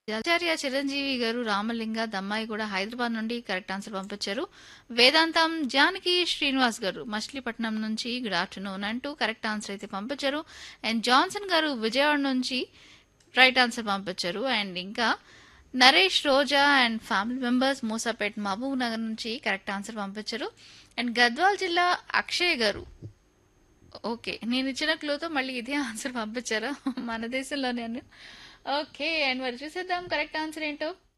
ఆచార్య చిరంజీవి గారు రామలింగ దమ్మాయి కూడా హైదరాబాద్ నుండి కరెక్ట్ ఆన్సర్ పంపించారు వేదాంతం జానకి శ్రీనివాస్ గారు మచిలీపట్నం నుంచి గుడ్ ఆఫ్టర్నూన్ అంటూ కరెక్ట్ ఆన్సర్ అయితే పంపించారు అండ్ జాన్సన్ గారు విజయవాడ నుంచి రైట్ ఆన్సర్ పంపించారు అండ్ ఇంకా Naresh Roja and family members Musapet Mahabub Nagar నుంచి కరెక్ట్ ఆన్సర్ పంపించారు అండ్ గద్వాల్ జిల్లా అక్షయ్ గారు ఓకే నేను ఇచ్చిన క్లూతో మళ్ళీ ఇదే ఆన్సర్ పంపించారా మన దేశంలో నేను ఓకే అండ్ మరి చూసేద్దాం కరెక్ట్ ఆన్సర్ ఏంటో